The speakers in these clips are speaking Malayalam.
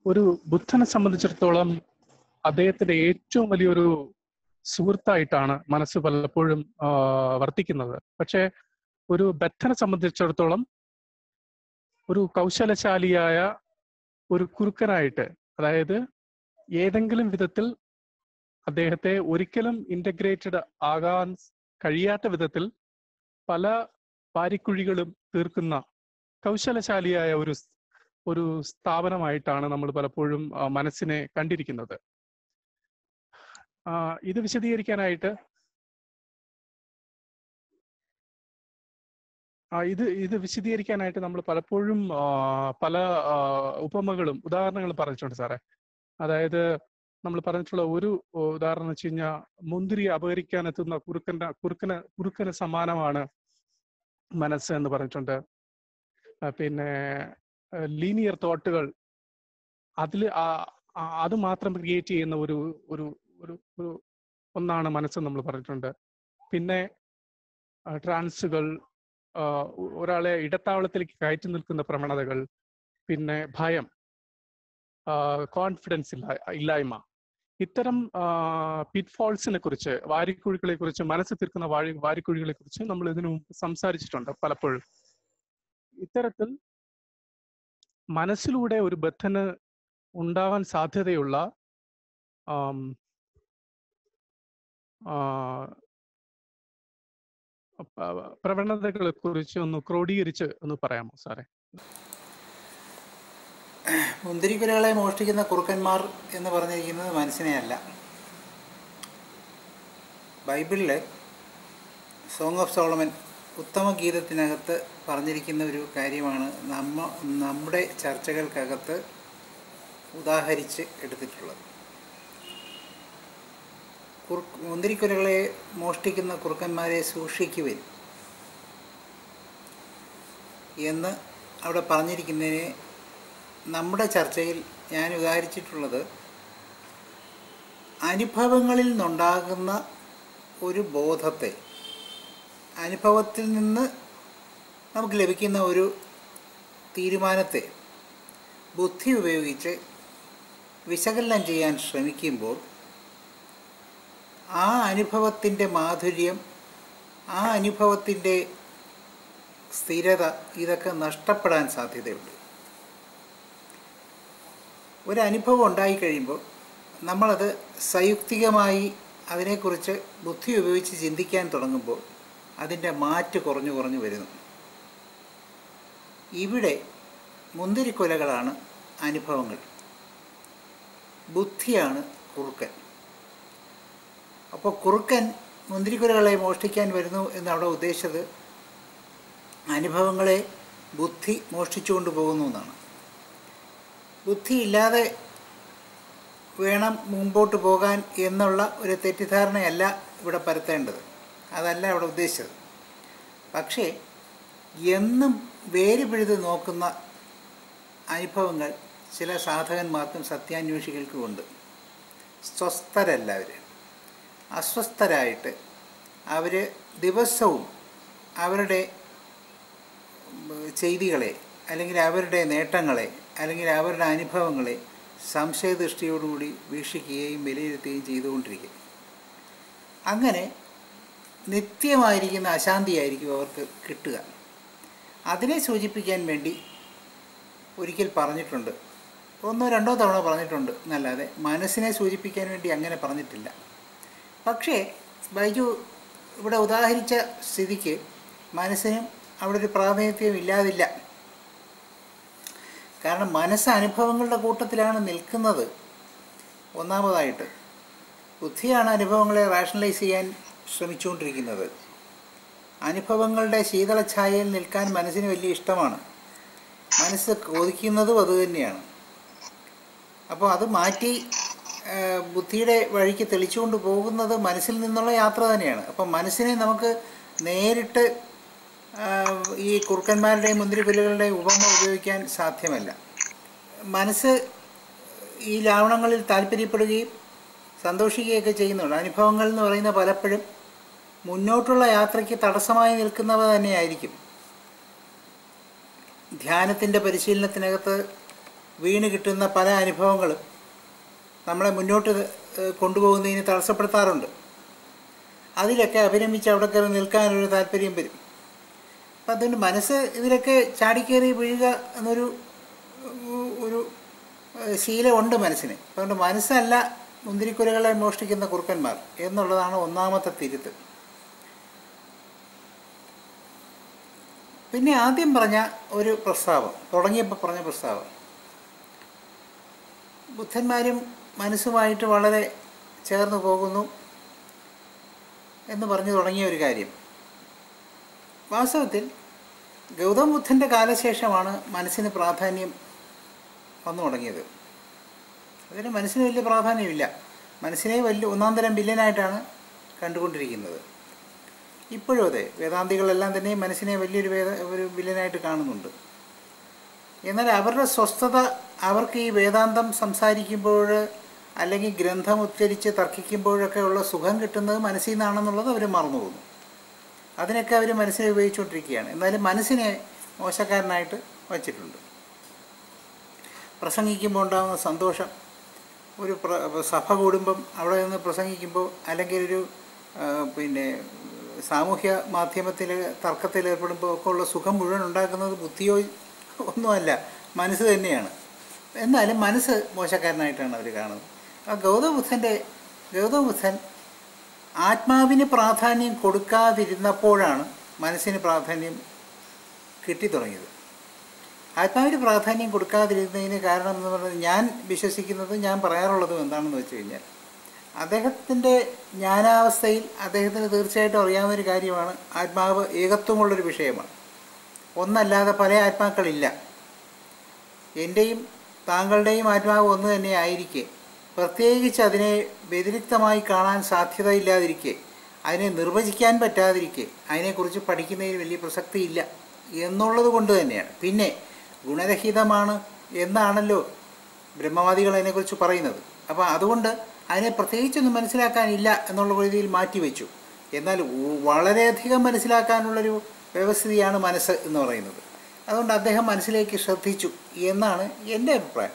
ഒരു ബുദ്ധനെ സംബന്ധിച്ചിടത്തോളം അദ്ദേഹത്തിന്റെ ഏറ്റവും വലിയൊരു സുഹൃത്തായിട്ടാണ് മനസ്സ് പലപ്പോഴും ആ, വർത്തിക്കുന്നത് പക്ഷെ ഒരു ബദ്ധനെ സംബന്ധിച്ചിടത്തോളം ഒരു കൗശലശാലിയായ ഒരു കുറുക്കനായിട്ട് അതായത് ഏതെങ്കിലും വിധത്തിൽ അദ്ദേഹത്തെ ഒരിക്കലും ഇന്റഗ്രേറ്റഡ് ആകാൻ കഴിയാത്ത വിധത്തിൽ പല പാരിക്കുഴികളും തീർക്കുന്ന കൗശലശാലിയായ ഒരു സ്- ഒരു സ്ഥാപനമായിട്ടാണ് നമ്മൾ പലപ്പോഴും ആ, മനസ്സിനെ കണ്ടിരിക്കുന്നത് ആ, ഇത് വിശദീകരിക്കാനായിട്ട് ആ, ഇത് ഇത് വിശദീകരിക്കാനായിട്ട് നമ്മൾ പലപ്പോഴും ആ, പല ആ, ഉപമകളും ഉദാഹരണങ്ങളും പറഞ്ഞിട്ടുണ്ട് സാറേ അതായത് നമ്മൾ പറഞ്ഞിട്ടുള്ള ഒരു ഉദാഹരണം എന്ന് വെച്ച് കഴിഞ്ഞാൽ മുന്തിരി അപഹരിക്കാൻ എത്തുന്ന കുറുക്കന്റെ കുറുക്കന് കുറുക്കന് സമാനമാണ് മനസ്സ് എന്ന് പറഞ്ഞിട്ടുണ്ട് ആ, പിന്നെ ലീനിയർ തോട്ടുകൾ അതിൽ അത് മാത്രം ക്രിയേറ്റ് ചെയ്യുന്ന ഒരു ഒരു ഒരു ഒരു ഒന്നാണ് മനസ്സ് നമ്മൾ പറഞ്ഞിട്ടുണ്ട് പിന്നെ ട്രാൻസുകൾ ഒരാളെ ഇടത്താവളത്തിലേക്ക് കയറ്റി നിൽക്കുന്ന പ്രവണതകൾ പിന്നെ ഭയം കോൺഫിഡൻസ് ഇല്ല ഇല്ലായ്മ ഇത്തരം പിറ്റ്ഫോൾസിനെ കുറിച്ച് വാരിക്കുഴികളെ കുറിച്ച് മനസ്സ് തീർക്കുന്ന വാരി വാരിക്കുഴികളെ കുറിച്ച് നമ്മൾ ഇതിനു മുമ്പ് സംസാരിച്ചിട്ടുണ്ട് പലപ്പോഴും ഇത്തരത്തിൽ മനസ്സിലൂടെ ഒരു ബദ്ധന് ഉണ്ടാവാൻ സാധ്യതയുള്ള ആം, ആ, പ- പ്രവണതകളെ കുറിച്ച് ഒന്ന് ക്രോഡീകരിച്ച് ഒന്ന് പറയാമോ സാറേ മുന്തിരിക്കുലകളെ മോഷ്ടിക്കുന്ന കുറുക്കന്മാർ എന്ന് പറഞ്ഞിരിക്കുന്നത് മനസ്സിനെയല്ല ബൈബിളിൽ സോങ് ഓഫ് സോളമൻ ഉത്തമ ഗീതത്തിനകത്ത് പറഞ്ഞിരിക്കുന്ന ഒരു കാര്യമാണ് നമ്മ നമ്മുടെ ചർച്ചകൾക്കകത്ത് ഉദാഹരിച്ച് എടുത്തിട്ടുള്ളത് കുറു മുന്തിരിക്കുലകളെ മോഷ്ടിക്കുന്ന കുറുക്കന്മാരെ സൂക്ഷിക്കുവിൻ എന്ന് അവിടെ പറഞ്ഞിരിക്കുന്നതിനെ നമ്മുടെ ചർച്ചയിൽ ഞാൻ ഉദാഹരിച്ചിട്ടുള്ളത് അനുഭവങ്ങളിൽ നിന്നുണ്ടാകുന്ന ഒരു ബോധത്തെ അനുഭവത്തിൽ നിന്ന് നമുക്ക് ലഭിക്കുന്ന ഒരു തീരുമാനത്തെ ബുദ്ധി ഉപയോഗിച്ച് വിശകലനം ചെയ്യാൻ ശ്രമിക്കുമ്പോൾ ആ അനുഭവത്തിൻ്റെ മാധുര്യം ആ അനുഭവത്തിൻ്റെ സ്ഥിരത ഇതൊക്കെ നഷ്ടപ്പെടാൻ സാധ്യതയുണ്ട് ഒരു അനുഭവം ഉണ്ടായിക്കഴിയുമ്പോൾ നമ്മളത് സയുക്തികമായി അതിനെക്കുറിച്ച് ബുദ്ധി ഉപയോഗിച്ച് ചിന്തിക്കാൻ തുടങ്ങുമ്പോൾ അതിൻ്റെ മാറ്റ് കുറഞ്ഞു കുറഞ്ഞു വരുന്നു ഇവിടെ മുന്തിരിക്കൊലകളാണ് അനുഭവങ്ങൾ ബുദ്ധിയാണ് കുറുക്കൻ അപ്പോൾ കുറുക്കൻ മുന്തിരിക്കുലകളെ മോഷ്ടിക്കാൻ വരുന്നു എന്ന് അവിടെ ഉദ്ദേശിച്ചത് അനുഭവങ്ങളെ ബുദ്ധി മോഷ്ടിച്ചുകൊണ്ട് പോകുന്നു എന്നാണ് ബുദ്ധിയില്ലാതെ വേണം മുമ്പോട്ട് പോകാൻ എന്നുള്ള ഒരു തെറ്റിദ്ധാരണയല്ല ഇവിടെ പരത്തേണ്ടത് അതല്ല ഇവിടെ ഉദ്ദേശിച്ചത് പക്ഷേ എന്നും വേര് പിഴുത് നോക്കുന്ന അനുഭവങ്ങൾ ചില സാധകന്മാർക്കും സത്യാന്വേഷികൾക്കും ഉണ്ട് സ്വസ്ഥരല്ല അവർ അസ്വസ്ഥരായിട്ട് അവർ ദിവസവും അവരുടെ ഉം, ചെയ്തികളെ അല്ലെങ്കിൽ അവരുടെ നേട്ടങ്ങളെ അല്ലെങ്കിൽ അവരുടെ അനുഭവങ്ങളെ സംശയദൃഷ്ടിയോടുകൂടി വീക്ഷിക്കുകയും വിലയിരുത്തുകയും ചെയ്തുകൊണ്ടിരിക്കും അങ്ങനെ നിത്യമായിരിക്കുന്ന അശാന്തിയായിരിക്കും അവർക്ക് കിട്ടുക അതിനെ സൂചിപ്പിക്കാൻ വേണ്ടി ഒരിക്കൽ പറഞ്ഞിട്ടുണ്ട് ഒന്നോ രണ്ടോ തവണ പറഞ്ഞിട്ടുണ്ട് എന്നല്ലാതെ മനസ്സിനെ സൂചിപ്പിക്കാൻ വേണ്ടി അങ്ങനെ പറഞ്ഞിട്ടില്ല പക്ഷേ ബൈജു ഇവിടെ ഉദാഹരിച്ച സ്ഥിതിക്ക് മനസ്സിനും അവിടെ ഒരു പ്രാതിനിധ്യം ഇല്ലാതില്ല കാരണം മനസ്സ് അനുഭവങ്ങളുടെ കൂട്ടത്തിലാണ് നിൽക്കുന്നത് ഒന്നാമതായിട്ട് ബുദ്ധിയാണ് അനുഭവങ്ങളെ റാഷണലൈസ് ചെയ്യാൻ ശ്രമിച്ചുകൊണ്ടിരിക്കുന്നത് അനുഭവങ്ങളുടെ ശീതളഛായയിൽ നിൽക്കാൻ മനസ്സിന് വലിയ ഇഷ്ടമാണ് മനസ്സ് കൊതിക്കുന്നതും അതുതന്നെയാണ് അപ്പോൾ അത് മാറ്റി ആ, ബുദ്ധിയുടെ വഴിക്ക് തെളിച്ചുകൊണ്ട് പോകുന്നത് മനസ്സിൽ നിന്നുള്ള യാത്ര തന്നെയാണ് അപ്പം മനസ്സിനെ നമുക്ക് നേരിട്ട് ആ, ഈ കുറുക്കന്മാരുടെയും മുന്തിരിക്കുലകളുടെയും ഉപമ ഉപയോഗിക്കാൻ സാധ്യമല്ല മനസ്സ് ഈ ലാവണങ്ങളിൽ താല്പര്യപ്പെടുകയും സന്തോഷിക്കുകയൊക്കെ ചെയ്യുന്നുണ്ട് അനുഭവങ്ങൾ എന്ന് പറയുന്ന പലപ്പോഴും മുന്നോട്ടുള്ള യാത്രയ്ക്ക് തടസ്സമായി നിൽക്കുന്നവ തന്നെയായിരിക്കും ധ്യാനത്തിൻ്റെ പരിശീലനത്തിനകത്ത് വീണ് കിട്ടുന്ന പല അനുഭവങ്ങളും നമ്മളെ മുന്നോട്ട് ഏഹ്, കൊണ്ടുപോകുന്നതിന് തടസ്സപ്പെടുത്താറുണ്ട് അതിലൊക്കെ അഭിരമിച്ച് അവിടെ കയറി നിൽക്കാനൊരു താല്പര്യം വരും അപ്പം അതുകൊണ്ട് മനസ്സ് ഇതിലൊക്കെ ചാടിക്കയറി വീഴുക എന്നൊരു ഉ- ഒരു ഏഹ്, ശീലമുണ്ട് മനസ്സിന് അതുകൊണ്ട് മനസ്സല്ല മുന്തിരിക്കുലകളെ മോഷ്ടിക്കുന്ന കുറുക്കന്മാർ എന്നുള്ളതാണ് ഒന്നാമത്തെ തിരുത്ത് പിന്നെ ആദ്യം പറഞ്ഞ ഒരു പ്രസ്താവം തുടങ്ങിയപ്പോൾ പറഞ്ഞ പ്രസ്താവം ബുദ്ധന്മാരും മനസ്സുമായിട്ട് വളരെ ചേർന്ന് പോകുന്നു എന്ന് പറഞ്ഞു തുടങ്ങിയ ഒരു കാര്യം വാസ്തവത്തിൽ ഗൗതം ബുദ്ധൻ്റെ കാലശേഷമാണ് മനസ്സിന് പ്രാധാന്യം വന്നു തുടങ്ങിയത് അതിന് മനസ്സിന് വലിയ പ്രാധാന്യമില്ല മനസ്സിനെ വലിയ ഒന്നാം തരം വില്ലനായിട്ടാണ് കണ്ടുകൊണ്ടിരിക്കുന്നത് ഇപ്പോഴും അതെ വേദാന്തികളെല്ലാം തന്നെ മനസ്സിനെ വലിയൊരു വേദ ഒരു വില്ലനായിട്ട് കാണുന്നുണ്ട് എന്നാൽ അവരുടെ സ്വസ്ഥത അവർക്ക് ഈ വേദാന്തം സംസാരിക്കുമ്പോൾ അല്ലെങ്കിൽ ഗ്രന്ഥം ഉച്ചരിച്ച് തർക്കിക്കുമ്പോഴൊക്കെ ഉള്ള സുഖം കിട്ടുന്നത് മനസ്സിൽ നിന്നാണെന്നുള്ളത് അവർ മറന്നു പോകുന്നു അതിനൊക്കെ അവർ മനസ്സിനെ ഉപയോഗിച്ചുകൊണ്ടിരിക്കുകയാണ് എന്നാലും മനസ്സിനെ മോശക്കാരനായിട്ട് വച്ചിട്ടുണ്ട് പ്രസംഗിക്കുമ്പോൾ ഉണ്ടാകുന്ന സന്തോഷം ഒരു പ്ര- സഭ കൂടുമ്പം അവിടെ നിന്ന് പ്രസംഗിക്കുമ്പോൾ അല്ലെങ്കിൽ ഒരു ആ, പിന്നെ സാമൂഹ്യ മാധ്യമത്തിൽ തർക്കത്തിൽ ഏർപ്പെടുമ്പോൾ ഒക്കെ ഉള്ള സുഖം മുഴുവൻ ഉണ്ടാക്കുന്നത് ബുദ്ധിയോ ഒന്നുമല്ല മനസ്സ് തന്നെയാണ് എന്നാലും മനസ്സ് മോശക്കാരനായിട്ടാണ് അവർ കാണുന്നത് ആ ഗൗതമ ബുദ്ധൻ്റെ ഗൗതമ ബുദ്ധൻ ആത്മാവിന് പ്രാധാന്യം കൊടുക്കാതിരുന്നപ്പോഴാണ് മനസ്സിന് പ്രാധാന്യം കിട്ടിത്തുടങ്ങിയത് ആത്മാവിന് പ്രാധാന്യം കൊടുക്കാതിരുന്നതിന് കാരണം എന്ന് പറയുന്നത് ഞാൻ വിശ്വസിക്കുന്നത് ഞാൻ പറയാറുള്ളതും എന്താണെന്ന് വെച്ച് കഴിഞ്ഞാൽ അദ്ദേഹത്തിൻ്റെ ജ്ഞാനാവസ്ഥയിൽ അദ്ദേഹത്തിന് തീർച്ചയായിട്ടും അറിയാവുന്ന ഒരു കാര്യമാണ് ആത്മാവ് ഏകത്വമുള്ളൊരു വിഷയമാണ് ഒന്നല്ലാതെ പല ആത്മാക്കളില്ല എൻ്റെയും താങ്കളുടെയും ആത്മാവ് ഒന്ന് തന്നെ ആയിരിക്കെ പ്രത്യേകിച്ച് അതിനെ വ്യതിരിക്തമായി കാണാൻ സാധ്യതയില്ലാതിരിക്കെ അതിനെ നിർവചിക്കാൻ പറ്റാതിരിക്കെ അതിനെക്കുറിച്ച് പഠിക്കുന്നതിന് വലിയ പ്രസക്തിയില്ല എന്നുള്ളത് കൊണ്ട് തന്നെയാണ് പിന്നെ ഗുണരഹിതമാണ് എന്നാണല്ലോ ബ്രഹ്മവാദികൾ അതിനെക്കുറിച്ച് പറയുന്നത് അപ്പോൾ അതുകൊണ്ട് അതിനെ പ്രത്യേകിച്ചൊന്നും മനസ്സിലാക്കാനില്ല എന്നുള്ള രീതിയിൽ മാറ്റിവെച്ചു എന്നാൽ ഉ- വളരെയധികം മനസ്സിലാക്കാനുള്ളൊരു വ്യവസ്ഥിതിയാണ് മനസ്സ് എന്ന് പറയുന്നത് അതുകൊണ്ട് അദ്ദേഹം മനസ്സിലേക്ക് ശ്രദ്ധിച്ചു എന്നാണ് എൻ്റെ അഭിപ്രായം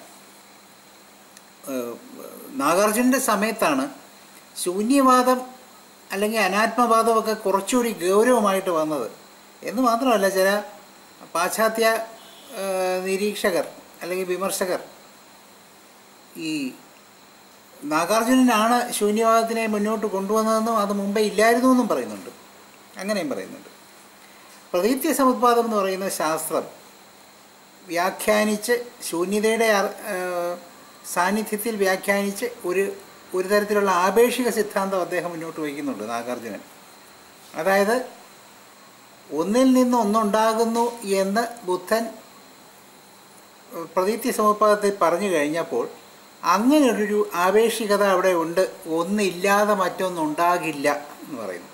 ഏഹ് നാഗാർജുനൻ്റെ സമയത്താണ് ശൂന്യവാദം അല്ലെങ്കിൽ അനാത്മവാദമൊക്കെ കുറച്ചുകൂടി ഗൗരവമായിട്ട് വന്നത് എന്ന് മാത്രമല്ല ചില പാശ്ചാത്യ ഏഹ് നിരീക്ഷകർ അല്ലെങ്കിൽ വിമർശകർ ഈ നാഗാർജുനനാണ് ശൂന്യവാദത്തിനെ മുന്നോട്ട് കൊണ്ടുവന്നതെന്നും അത് മുമ്പേ ഇല്ലായിരുന്നു എന്നും പറയുന്നുണ്ട് അങ്ങനെയും പറയുന്നുണ്ട് പ്രതീത്യ സമുത്പാദം എന്ന് പറയുന്ന ശാസ്ത്രം വ്യാഖ്യാനിച്ച് ശൂന്യതയുടെ അർ- ഏഹ് സാന്നിധ്യത്തിൽ വ്യാഖ്യാനിച്ച് ഒരു ഒരു തരത്തിലുള്ള ആപേക്ഷിക സിദ്ധാന്തം അദ്ദേഹം മുന്നോട്ട് വയ്ക്കുന്നുണ്ട് നാഗാർജുനൻ അതായത് ഒന്നിൽ നിന്ന് ഒന്നുണ്ടാകുന്നു എന്ന് ബുദ്ധൻ ഏഹ് പ്രതീത്യ സമുത്പാദത്തിൽ പറഞ്ഞു കഴിഞ്ഞപ്പോൾ അങ്ങനെയൊരു ആപേക്ഷികത അവിടെ ഉണ്ട് ഒന്നില്ലാതെ മറ്റൊന്നുണ്ടാകില്ല എന്ന് പറയുന്നു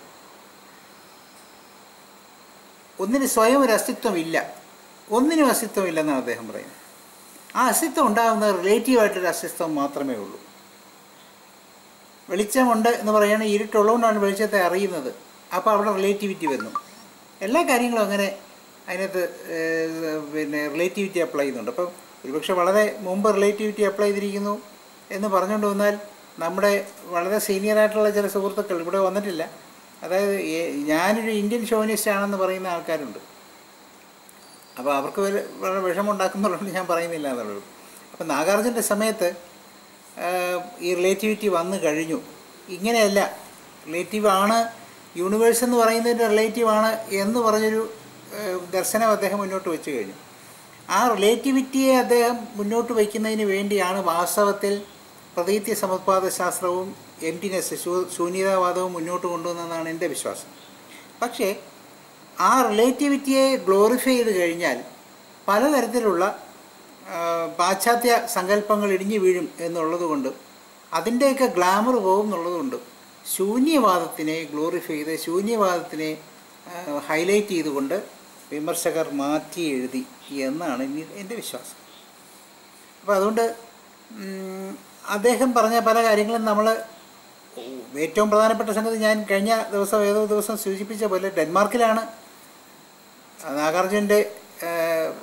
ഒന്നിന് സ്വയം ഒരു അസ്തിത്വമില്ല ഒന്നിനും അസ്തിത്വമില്ലെന്നാണ് അദ്ദേഹം പറയുന്നത് ആ അസ്തിത്വം ഉണ്ടാകുന്നത് റിലേറ്റീവായിട്ടൊരു അസ്തിത്വം മാത്രമേ ഉള്ളൂ വെളിച്ചമുണ്ട് എന്ന് പറയുകയാണെങ്കിൽ ഇരുട്ടുള്ളതുകൊണ്ടാണ് വെളിച്ചത്തെ അറിയുന്നത് അപ്പോൾ അവിടെ റിലേറ്റിവിറ്റി വരുന്നു എല്ലാ കാര്യങ്ങളും അങ്ങനെ അതിനകത്ത് ഏഹ്, പിന്നെ റിലേറ്റിവിറ്റി അപ്ലൈ ചെയ്യുന്നുണ്ട് അപ്പം ഒരുപക്ഷെ വളരെ മുമ്പ് റിലേറ്റിവിറ്റി അപ്ലൈ ചെയ്തിരിക്കുന്നു എന്ന് പറഞ്ഞുകൊണ്ട് വന്നാൽ നമ്മുടെ വളരെ സീനിയർ ആയിട്ടുള്ള ചില സുഹൃത്തുക്കൾ ഇവിടെ വന്നിട്ടില്ല അതായത് ഏ- ഞാനൊരു ഇന്ത്യൻ ഷോനിസ്റ്റ് ആണെന്ന് പറയുന്ന ആൾക്കാരുണ്ട് അപ്പോൾ അവർക്ക് വല്ല- വളരെ വിഷമമുണ്ടാക്കുന്നുള്ളതുകൊണ്ട് ഞാൻ പറയുന്നില്ല എന്നുള്ളൂ അപ്പം നാഗാർജുൻ്റെ സമയത്ത് ആഹ്, ഈ റിലേറ്റിവിറ്റി വന്നു കഴിഞ്ഞു ഇങ്ങനെയല്ല റിലേറ്റീവ് ആണ് യൂണിവേഴ്സ് എന്ന് പറയുന്നതിൻ്റെ റിലേറ്റീവ് ആണ് എന്ന് പറഞ്ഞൊരു ആഹ്, ദർശനം അദ്ദേഹം മുന്നോട്ട് വെച്ച് കഴിഞ്ഞു ആ റിലേറ്റിവിറ്റിയെ അദ്ദേഹം മുന്നോട്ട് വയ്ക്കുന്നതിന് വേണ്ടിയാണ് വാസ്തവത്തിൽ പ്രതീത്യ സമുത്പാദ ശാസ്ത്രവും എംറ്റിനെസ് ശൂന്യതാവാദവും മുന്നോട്ട് കൊണ്ടുവന്നതെന്നാണ് എൻ്റെ വിശ്വാസം പക്ഷേ ആ റിലേറ്റിവിറ്റിയെ ഗ്ലോറിഫൈ ചെയ്ത് കഴിഞ്ഞാൽ പലതരത്തിലുള്ള ആ, പാശ്ചാത്യ സങ്കല്പങ്ങൾ ഇടിഞ്ഞു വീഴും എന്നുള്ളത് കൊണ്ട് അതിൻ്റെയൊക്കെ ഗ്ലാമർ പോകും എന്നുള്ളതുകൊണ്ട് ശൂന്യവാദത്തിനെ ഗ്ലോറിഫൈ ചെയ്ത് ശൂന്യവാദത്തിനെ ഹൈലൈറ്റ് ചെയ്തുകൊണ്ട് വിമർശകർ മാറ്റി എഴുതി എന്നാണ് ഇനി എൻ്റെ വിശ്വാസം അപ്പോൾ അതുകൊണ്ട് ഉം, അദ്ദേഹം പറഞ്ഞ പല കാര്യങ്ങളും നമ്മൾ ഏറ്റവും പ്രധാനപ്പെട്ട സംഗതി ഞാൻ കഴിഞ്ഞ ദിവസം ഏതോ ദിവസം സൂചിപ്പിച്ച പോലെ ഡെൻമാർക്കിലാണ് നാഗാർജുൻ്റെ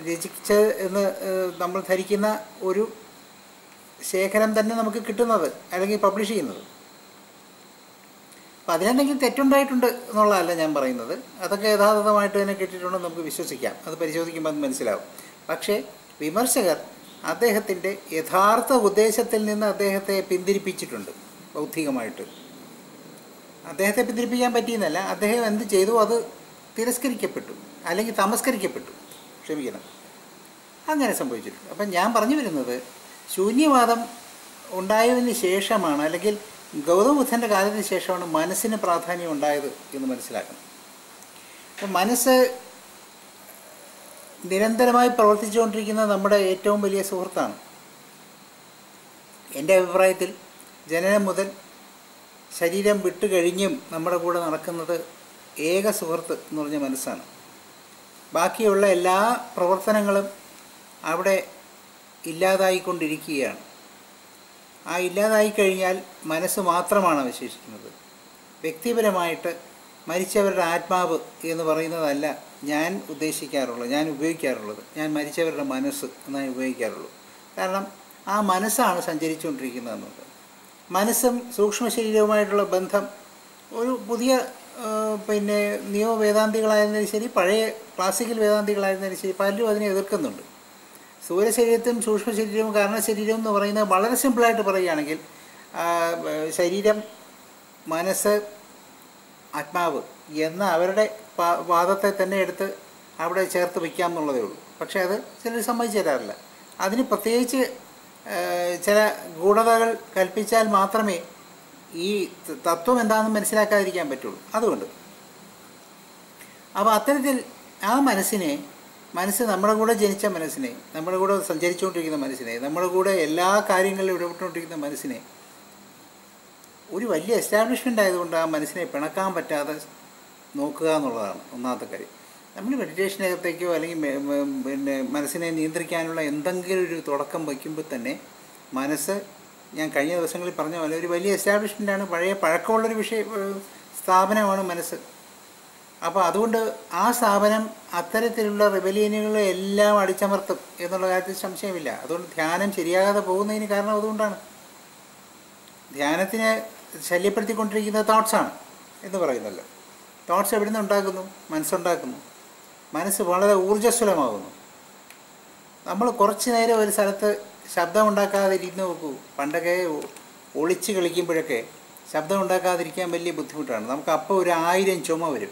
രചിച്ച് എന്ന് ഏഹ്, നമ്മൾ ധരിക്കുന്ന ഒരു ശേഖരം തന്നെ നമുക്ക് കിട്ടുന്നത് അല്ലെങ്കിൽ പബ്ലിഷ് ചെയ്യുന്നത് അപ്പം അതിനെന്തെങ്കിലും തെറ്റുണ്ടായിട്ടുണ്ട് എന്നുള്ളതല്ല ഞാൻ പറയുന്നത് അതൊക്കെ യഥാർത്ഥമായിട്ട് തന്നെ കിട്ടിയിട്ടുണ്ടെന്ന് നമുക്ക് വിശ്വസിക്കാം അത് പരിശോധിക്കുമ്പോൾ അത് മനസ്സിലാവും പക്ഷേ വിമർശകർ അദ്ദേഹത്തിൻ്റെ യഥാർത്ഥ ഉദ്ദേശത്തിൽ നിന്ന് അദ്ദേഹത്തെ പിന്തിരിപ്പിച്ചിട്ടുണ്ട് ബൗദ്ധികമായിട്ട് അദ്ദേഹത്തെ പിന്തിരിപ്പിക്കാൻ പറ്റിയെന്നല്ല അദ്ദേഹം എന്ത് ചെയ്തു അത് തിരസ്കരിക്കപ്പെട്ടു അല്ലെങ്കിൽ തമസ്കരിക്കപ്പെട്ടു ക്ഷമിക്കണം അങ്ങനെ സംഭവിച്ചിട്ടുണ്ട് അപ്പം ഞാൻ പറഞ്ഞു വരുന്നത് ശൂന്യവാദം ഉണ്ടായതിന് ശേഷമാണ് അല്ലെങ്കിൽ ഗൗതമ ബുദ്ധൻ്റെ കാലത്തിന് ശേഷമാണ് മനസ്സിന് പ്രാധാന്യം ഉണ്ടായത് എന്ന് മനസ്സിലാക്കണം അപ്പം മനസ്സ് നിരന്തരമായി പ്രവർത്തിച്ചുകൊണ്ടിരിക്കുന്ന നമ്മുടെ ഏറ്റവും വലിയ സുഹൃത്താണ് എൻ്റെ അഭിപ്രായത്തിൽ ജനനം മുതൽ ശരീരം വിട്ട് കഴിഞ്ഞും നമ്മുടെ കൂടെ നടക്കുന്നത് ഏക സുഹൃത്ത് എന്ന് പറഞ്ഞ മനസ്സാണ് ബാക്കിയുള്ള എല്ലാ പ്രവർത്തനങ്ങളും അവിടെ ഇല്ലാതായിക്കൊണ്ടിരിക്കുകയാണ് ആ ഇല്ലാതായി കഴിഞ്ഞാൽ മനസ്സ് മാത്രമാണ് അവശേഷിക്കുന്നത് വ്യക്തിപരമായിട്ട് മരിച്ചവരുടെ ആത്മാവ് എന്ന് പറയുന്നതല്ല ഞാൻ ഉദ്ദേശിക്കാറുള്ളത് ഞാൻ ഉപയോഗിക്കാറുള്ളത് ഞാൻ മരിച്ചവരുടെ മനസ്സ് എന്നാണ് ഉപയോഗിക്കാറുള്ളൂ കാരണം ആ മനസ്സാണ് സഞ്ചരിച്ചുകൊണ്ടിരിക്കുന്നത് എന്നുള്ളത് മനസ്സും സൂക്ഷ്മ ശരീരവുമായിട്ടുള്ള ബന്ധം ഒരു പുതിയ ആ, പിന്നെ നിയമ വേദാന്തികളായിരുന്നാലും ശരി പഴയ ക്ലാസിക്കൽ വേദാന്തികളായിരുന്നാലും ശരി പലരും അതിനെ എതിർക്കുന്നുണ്ട് സൂര്യശരീരത്തും സൂക്ഷ്മ ശരീരവും കാരണശരീരവും എന്ന് പറയുന്നത് വളരെ സിമ്പിളായിട്ട് പറയുകയാണെങ്കിൽ ആ, ബ- ശരീരം മനസ്സ് ആത്മാവ് എന്ന അവരുടെ പാ- വാദത്തെ തന്നെ എടുത്ത് അവിടെ ചേർത്ത് വയ്ക്കാം എന്നുള്ളതേ ഉള്ളൂ പക്ഷേ അത് ചിലർ സമ്മതിച്ചു തരാറില്ല അതിന് പ്രത്യേകിച്ച് ആ, ചില ഗൂഢതകൾ കൽപ്പിച്ചാൽ മാത്രമേ ഈ ത- തത്വം എന്താണെന്ന് മനസ്സിലാക്കാതിരിക്കാൻ പറ്റുള്ളൂ അതുകൊണ്ട് അപ്പോൾ അത്തരത്തിൽ ആ മനസ്സിനെ മനസ്സ് നമ്മുടെ കൂടെ ജനിച്ച മനസ്സിനെ നമ്മുടെ കൂടെ സഞ്ചരിച്ചുകൊണ്ടിരിക്കുന്ന മനസ്സിനെ നമ്മുടെ കൂടെ എല്ലാ കാര്യങ്ങളിലും ഇടപെട്ടുകൊണ്ടിരിക്കുന്ന മനസ്സിനെ ഒരു വലിയ എസ്റ്റാബ്ലിഷ്മെൻ്റ് ആയതുകൊണ്ട് ആ മനസ്സിനെ പിണക്കാൻ പറ്റാതെ നോക്കുക എന്നുള്ളതാണ് ഒന്നാമത്തെ കാര്യം നമ്മൾ മെഡിറ്റേഷനകത്തേക്കോ അല്ലെങ്കിൽ മെ- മെ- പിന്നെ മനസ്സിനെ നിയന്ത്രിക്കാനുള്ള എന്തെങ്കിലും ഒരു തുടക്കം വയ്ക്കുമ്പോൾ തന്നെ മനസ്സ് ഞാൻ കഴിഞ്ഞ ദിവസങ്ങളിൽ പറഞ്ഞ പോലെ ഒരു വലിയ എസ്റ്റാബ്ലിഷ്മെൻ്റാണ് പഴയ പഴക്കമുള്ളൊരു വിഷയ ഏഹ് സ്ഥാപനമാണ് മനസ്സ് അപ്പോൾ അതുകൊണ്ട് ആ സ്ഥാപനം അത്തരത്തിലുള്ള റിബലിയനുകളെ എല്ലാം അടിച്ചമർത്തും എന്നുള്ള കാര്യത്തിൽ സംശയമില്ല അതുകൊണ്ട് ധ്യാനം ശരിയാകാതെ പോകുന്നതിന് കാരണം അതുകൊണ്ടാണ് ധ്യാനത്തിനെ ശല്യപ്പെടുത്തിക്കൊണ്ടിരിക്കുന്ന തോട്ട്സാണ് എന്ന് പറയുന്നല്ലോ തോട്ട്സ് എവിടെ നിന്ന് ഉണ്ടാക്കുന്നു മനസ്സുണ്ടാക്കുന്നു മനസ്സ് വളരെ ഊർജ്ജസ്വലമാകുന്നു നമ്മൾ കുറച്ച് നേരം ഒരു സ്ഥലത്ത് ശബ്ദം ഉണ്ടാക്കാതെ ഇരുന്ന് നോക്കൂ പണ്ടൊക്കെ ഒ- ഒളിച്ച് കളിക്കുമ്പോഴൊക്കെ ശബ്ദം ഉണ്ടാക്കാതിരിക്കാൻ വലിയ ബുദ്ധിമുട്ടാണ് നമുക്ക് അപ്പോൾ ഒരു ആയിരം ചുമ വരും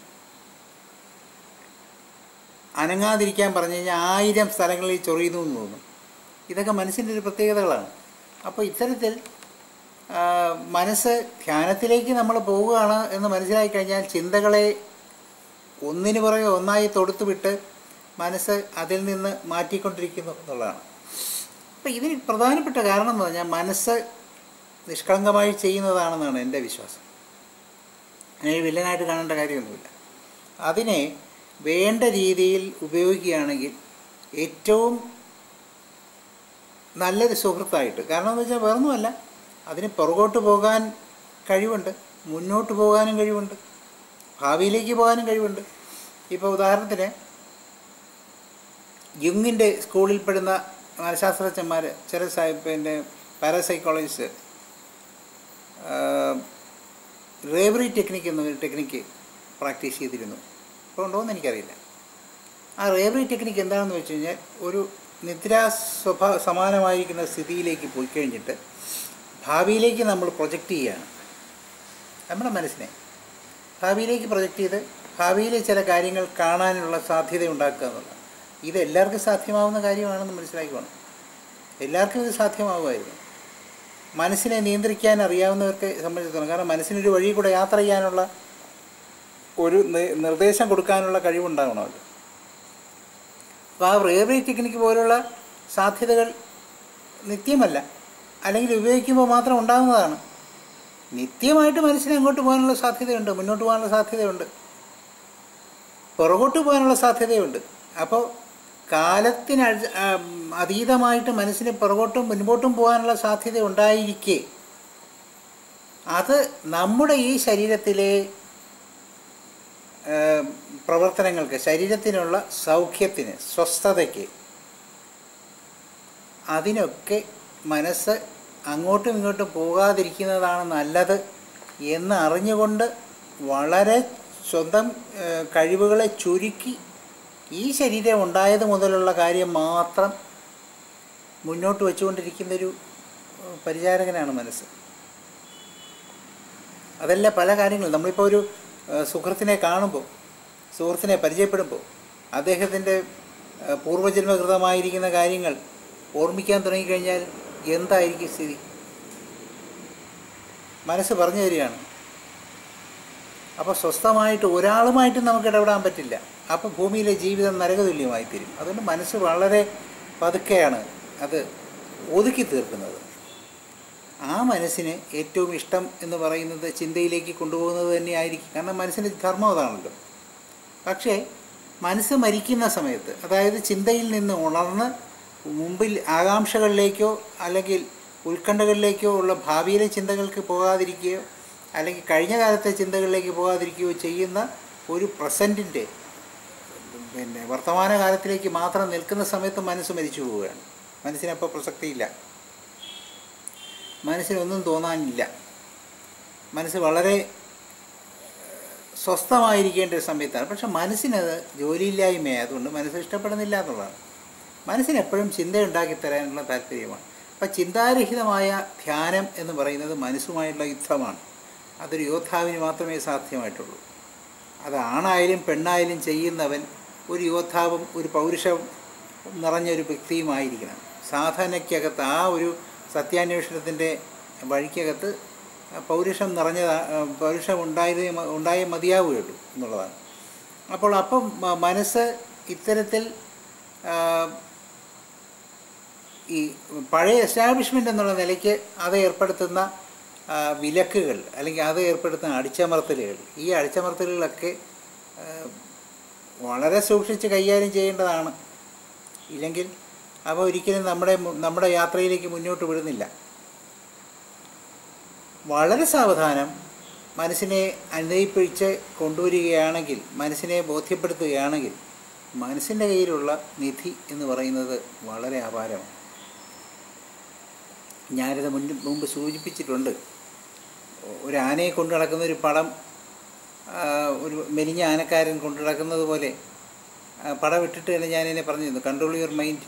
അനങ്ങാതിരിക്കാൻ പറഞ്ഞു കഴിഞ്ഞാൽ ആയിരം സ്ഥലങ്ങളിൽ ചൊറിയുന്നു എന്ന് തോന്നും ഇതൊക്കെ മനസ്സിൻ്റെ ഒരു പ്രത്യേകതകളാണ് അപ്പോൾ ഇത്തരത്തിൽ ആ, മനസ്സ് ധ്യാനത്തിലേക്ക് നമ്മൾ പോവുകയാണ് എന്ന് മനസ്സിലാക്കി കഴിഞ്ഞാൽ ചിന്തകളെ ഒന്നിനു പുറകെ ഒന്നായി തൊടുത്തു വിട്ട് മനസ്സ് അതിൽ നിന്ന് മാറ്റിക്കൊണ്ടിരിക്കുന്നു എന്നുള്ളതാണ് അപ്പോൾ ഇതിന് പ്രധാനപ്പെട്ട കാരണം എന്ന് പറഞ്ഞാൽ മനസ്സ് നിഷ്കളങ്കമായി ചെയ്യുന്നതാണെന്നാണ് എൻ്റെ വിശ്വാസം അതിനെ വില്ലനായിട്ട് കാണേണ്ട കാര്യമൊന്നുമില്ല അതിനെ വേണ്ട രീതിയിൽ ഉപയോഗിക്കുകയാണെങ്കിൽ ഏറ്റവും നല്ലൊരു സുഹൃത്തായിട്ട് കാരണം എന്ന് വെച്ചാൽ വേറൊന്നുമല്ല അതിന് പുറകോട്ട് പോകാൻ കഴിവുണ്ട് മുന്നോട്ട് പോകാനും കഴിവുണ്ട് ഭാവിയിലേക്ക് പോകാനും കഴിവുണ്ട് ഇപ്പോൾ ഉദാഹരണത്തിന് യുങ്ങിൻ്റെ സ്കൂളിൽപ്പെടുന്ന മനഃശാസ്ത്രജ്ഞന്മാർ ചില സൈ- പിന്നെ പാരാസൈക്കോളജിസ്റ്റ് റേവറി ടെക്നിക്ക് എന്നൊരു ടെക്നിക്ക് പ്രാക്ടീസ് ചെയ്തിരുന്നു ഇപ്പോൾ ഉണ്ടോ എന്ന് എനിക്കറിയില്ല ആ റേവറി ടെക്നിക്ക് എന്താണെന്ന് വെച്ച് കഴിഞ്ഞാൽ ഒരു നിദ്രാ സ്വഭാ സമാനമായിരിക്കുന്ന സ്ഥിതിയിലേക്ക് പോയി കഴിഞ്ഞിട്ട് ഭാവിയിലേക്ക് നമ്മൾ പ്രൊജക്റ്റ് ചെയ്യുകയാണ് നമ്മുടെ മനസ്സിനെ ഭാവിയിലേക്ക് പ്രൊജക്റ്റ് ചെയ്ത് ഭാവിയിലെ ചില കാര്യങ്ങൾ കാണാനുള്ള സാധ്യത ഉണ്ടാക്കുക എന്നുള്ളതാണ് ഇത് എല്ലാവർക്കും സാധ്യമാവുന്ന കാര്യമാണെന്ന് മനസ്സിലാക്കിക്കോണം എല്ലാവർക്കും ഇത് സാധ്യമാവുമായിരുന്നു മനസ്സിനെ നിയന്ത്രിക്കാൻ അറിയാവുന്നവർക്ക് സംബന്ധിച്ചിടത്തോളം കാരണം മനസ്സിനൊരു വഴി കൂടെ യാത്ര ചെയ്യാനുള്ള ഒരു നി- നിർദ്ദേശം കൊടുക്കാനുള്ള കഴിവുണ്ടാകണമല്ലോ അപ്പോൾ ആ റേവറി ടെക്നിക്ക് പോലുള്ള സാധ്യതകൾ നിത്യമല്ല അല്ലെങ്കിൽ ഉപയോഗിക്കുമ്പോൾ മാത്രം ഉണ്ടാകുന്നതാണ് നിത്യമായിട്ട് മനസ്സിന് അങ്ങോട്ട് പോകാനുള്ള സാധ്യതയുണ്ട് മുന്നോട്ട് പോകാനുള്ള സാധ്യതയുണ്ട് പുറകോട്ട് പോകാനുള്ള സാധ്യതയുണ്ട് അപ്പോൾ കാലത്തിന് അഴ- ആം, അതീതമായിട്ട് മനസ്സിന് പുറകോട്ടും മുൻപോട്ടും പോകാനുള്ള സാധ്യത ഉണ്ടായിരിക്കെ അത് നമ്മുടെ ഈ ശരീരത്തിലെ ആം, പ്രവർത്തനങ്ങൾക്ക് ശരീരത്തിനുള്ള സൗഖ്യത്തിന് സ്വസ്ഥതയ്ക്ക് അതിനൊക്കെ മനസ്സ് അങ്ങോട്ടും ഇങ്ങോട്ടും പോകാതിരിക്കുന്നതാണ് നല്ലത് എന്ന് അറിഞ്ഞുകൊണ്ട് വളരെ സ്വന്തം ഏഹ്, കഴിവുകളെ ചുരുക്കി ഈ ശരീരം ഉണ്ടായത് മുതലുള്ള കാര്യം മാത്രം മുന്നോട്ട് വെച്ചുകൊണ്ടിരിക്കുന്നൊരു ഏഹ്, പരിചാരകനാണ് മനസ്സ് അതല്ല പല കാര്യങ്ങളും നമ്മളിപ്പോൾ ഒരു ഏഹ്, സുഹൃത്തിനെ കാണുമ്പോൾ സുഹൃത്തിനെ പരിചയപ്പെടുമ്പോൾ അദ്ദേഹത്തിൻ്റെ ഏഹ്, പൂർവ്വജന്മകൃതമായിരിക്കുന്ന കാര്യങ്ങൾ ഓർമ്മിക്കാൻ തുടങ്ങിക്കഴിഞ്ഞാൽ എന്തായിരിക്കും സ്ഥിതി മനസ്സ് പറഞ്ഞു തരികയാണ് അപ്പോൾ സ്വസ്ഥമായിട്ട് ഒരാളുമായിട്ട് നമുക്ക് ഇടപെടാൻ പറ്റില്ല അപ്പോൾ ഭൂമിയിലെ ജീവിതം നരകതുല്യമായി തീരും അതുകൊണ്ട് മനസ്സ് വളരെ പതുക്കെയാണ് അത് ഒതുക്കി തീർക്കുന്നത് ആ മനസ്സിന് ഏറ്റവും ഇഷ്ടം എന്ന് പറയുന്നത് ചിന്തയിലേക്ക് കൊണ്ടുപോകുന്നത് തന്നെയായിരിക്കും കാരണം മനസ്സിൻ്റെ ധർമ്മം അതാണല്ലോ പക്ഷേ മനസ്സ് മരിക്കുന്ന സമയത്ത് അതായത് ചിന്തയിൽ നിന്ന് ഉണർന്ന് മുമ്പിൽ ആകാംക്ഷകളിലേക്കോ അല്ലെങ്കിൽ ഉത്കണ്ഠകളിലേക്കോ ഉള്ള ഭാവിയിലെ ചിന്തകൾക്ക് പോകാതിരിക്കുകയോ അല്ലെങ്കിൽ കഴിഞ്ഞ കാലത്തെ ചിന്തകളിലേക്ക് പോകാതിരിക്കുകയോ ചെയ്യുന്ന ഒരു പ്രസൻറ്റിൻ്റെ പിന്നെ വർത്തമാന കാലത്തിലേക്ക് മാത്രം നിൽക്കുന്ന സമയത്ത് മനസ്സ് മരിച്ചു പോവുകയാണ് മനസ്സിനപ്പോൾ പ്രസക്തിയില്ല മനസ്സിനൊന്നും തോന്നാനില്ല മനസ്സ് വളരെ സ്വസ്ഥമായിരിക്കേണ്ട ഒരു സമയത്താണ് പക്ഷെ മനസ്സിനത് ജോലിയില്ലായ്മയെ അതുകൊണ്ട് മനസ്സ് ഇഷ്ടപ്പെടുന്നില്ല എന്നുള്ളതാണ് മനസ്സിന് എപ്പോഴും ചിന്തയുണ്ടാക്കി തരാനുള്ള താല്പര്യമാണ് അപ്പം ചിന്താരഹിതമായ ധ്യാനം എന്ന് പറയുന്നത് മനസ്സുമായുള്ള യുദ്ധമാണ് അതൊരു യോദ്ധാവിന് മാത്രമേ സാധ്യമായിട്ടുള്ളൂ അത് ആണായാലും പെണ്ണായാലും ചെയ്യുന്നവൻ ഒരു യോദ്ധാവും ഒരു പൗരുഷവും നിറഞ്ഞൊരു വ്യക്തിയുമായിരിക്കണം സാധനയ്ക്കകത്ത് ആ ഒരു സത്യാന്വേഷണത്തിൻ്റെ വഴിക്കകത്ത് പൗരുഷം നിറഞ്ഞതാ പൗരുഷം ഉണ്ടായതേ മ- ഉണ്ടായേ മതിയാവുകയുള്ളൂ എന്നുള്ളതാണ് അപ്പോൾ അപ്പം മ- മനസ്സ് ഇത്തരത്തിൽ ആ, ഈ പഴയ എസ്റ്റാബ്ലിഷ്മെൻ്റ് എന്നുള്ള നിലയ്ക്ക് അത് ഏർപ്പെടുത്തുന്ന ആ, വിലക്കുകൾ അല്ലെങ്കിൽ അത് ഏർപ്പെടുത്തുന്ന അടിച്ചമർത്തലുകൾ ഈ അടിച്ചമർത്തലുകളൊക്കെ ആ, വളരെ സൂക്ഷിച്ച് കൈകാര്യം ചെയ്യേണ്ടതാണ് ഇല്ലെങ്കിൽ അവ ഒരിക്കലും നമ്മുടെ മു- നമ്മുടെ യാത്രയിലേക്ക് മുന്നോട്ട് വിടുന്നില്ല വളരെ സാവധാനം മനസ്സിനെ അനുനയിപ്പിച്ച് കൊണ്ടുവരികയാണെങ്കിൽ മനസ്സിനെ ബോധ്യപ്പെടുത്തുകയാണെങ്കിൽ മനസ്സിൻ്റെ കയ്യിലുള്ള നിധി എന്ന് പറയുന്നത് വളരെ അപാരമാണ് ഞാനിത് മുൻ മുമ്പ് സൂചിപ്പിച്ചിട്ടുണ്ട് ഒരു ആനയെ കൊണ്ടു നടക്കുന്ന ഒരു പടം ആ, ഒരു മെലിഞ്ഞ ആനക്കാരൻ കൊണ്ടു നടക്കുന്നത് പോലെ ആ, പടം ഇട്ടിട്ട് തന്നെ ഞാനിതിനെ പറഞ്ഞിരുന്നു control your mind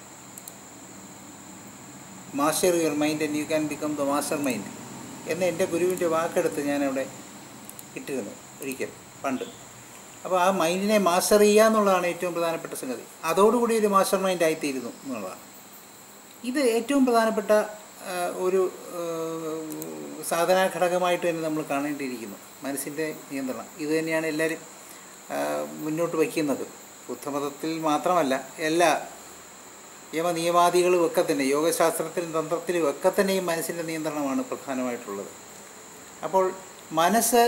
master your mind and you can become the master mind എന്ന് എൻ്റെ ഗുരുവിൻ്റെ വാക്കെടുത്ത് ഞാനവിടെ ഇട്ടിരുന്നു ഒരിക്കൽ പണ്ട് അപ്പോൾ ആ മൈൻഡിനെ മാസ്റ്റർ ചെയ്യുക എന്നുള്ളതാണ് ഏറ്റവും പ്രധാനപ്പെട്ട സംഗതി അതോടുകൂടി ഒരു മാസ്റ്റർ മൈൻഡ് ആയിത്തീരുന്നു എന്നുള്ളതാണ് ഇത് ഏറ്റവും പ്രധാനപ്പെട്ട ആ, ഒരു ആ, സാധനാ ഘടകമായിട്ട് തന്നെ നമ്മൾ കാണേണ്ടിയിരിക്കുന്നു മനസ്സിൻ്റെ നിയന്ത്രണം ഇത് തന്നെയാണ് എല്ലാവരും ആ, മുന്നോട്ട് വയ്ക്കുന്നത് ബുദ്ധമതത്തിൽ മാത്രമല്ല എല്ലാ യമനിയമാദികളും ഒക്കെ തന്നെ യോഗശാസ്ത്രത്തിലും തന്ത്രത്തിലും ഒക്കെ തന്നെയും മനസ്സിൻ്റെ നിയന്ത്രണമാണ് പ്രധാനമായിട്ടുള്ളത് അപ്പോൾ മനസ്സ്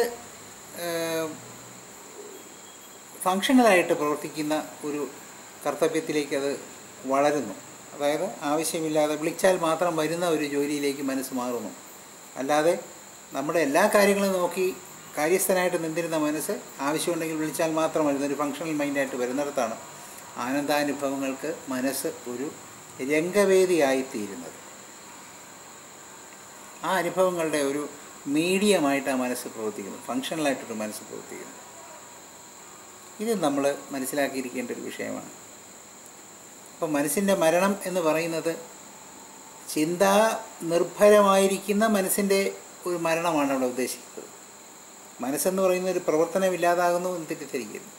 ഫങ്ഷണലായിട്ട് പ്രവർത്തിക്കുന്ന ഒരു കർത്തവ്യത്തിലേക്ക് അത് വളരുന്നു അതായത് ആവശ്യമില്ലാതെ വിളിച്ചാൽ മാത്രം വരുന്ന ഒരു ജോലിയിലേക്ക് മനസ്സ് മാറുന്നു അല്ലാതെ നമ്മുടെ എല്ലാ കാര്യങ്ങളും നോക്കി കാര്യസ്ഥനായിട്ട് നിന്നിരുന്ന മനസ്സ് ആവശ്യമുണ്ടെങ്കിൽ വിളിച്ചാൽ മാത്രം വരുന്ന ഒരു ഫങ്ഷണൽ മൈൻഡായിട്ട് വരുന്നിടത്താണ് ആനന്ദാനുഭവങ്ങൾക്ക് മനസ്സ് ഒരു രംഗവേദിയായിത്തീരുന്നത് ആ അനുഭവങ്ങളുടെ ഒരു മീഡിയമായിട്ട് ആ മനസ്സ് പ്രവർത്തിക്കുന്നു ഫങ്ഷണലായിട്ടൊരു മനസ്സ് പ്രവർത്തിക്കുന്നു ഇത് നമ്മൾ മനസ്സിലാക്കിയിരിക്കേണ്ട ഒരു വിഷയമാണ് അപ്പോൾ മനസ്സിൻ്റെ മരണം എന്ന് പറയുന്നത് ചിന്താ നിർഭരമായിരിക്കുന്ന മനസ്സിൻ്റെ ഒരു മരണമാണ് അവിടെ ഉദ്ദേശിക്കുന്നത് മനസ്സെന്ന് പറയുന്ന ഒരു പ്രവർത്തനമില്ലാതാകുന്നു എന്ന് തെറ്റിദ്ധരിക്കുന്നു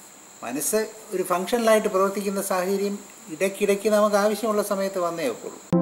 മനസ്സ് ഒരു ഫങ്ഷണലായിട്ട് പ്രവർത്തിക്കുന്ന സാഹചര്യം ഇടയ്ക്കിടയ്ക്ക് നമുക്ക് ആവശ്യമുള്ള സമയത്ത് വന്നേ ഒക്കുള്ളൂ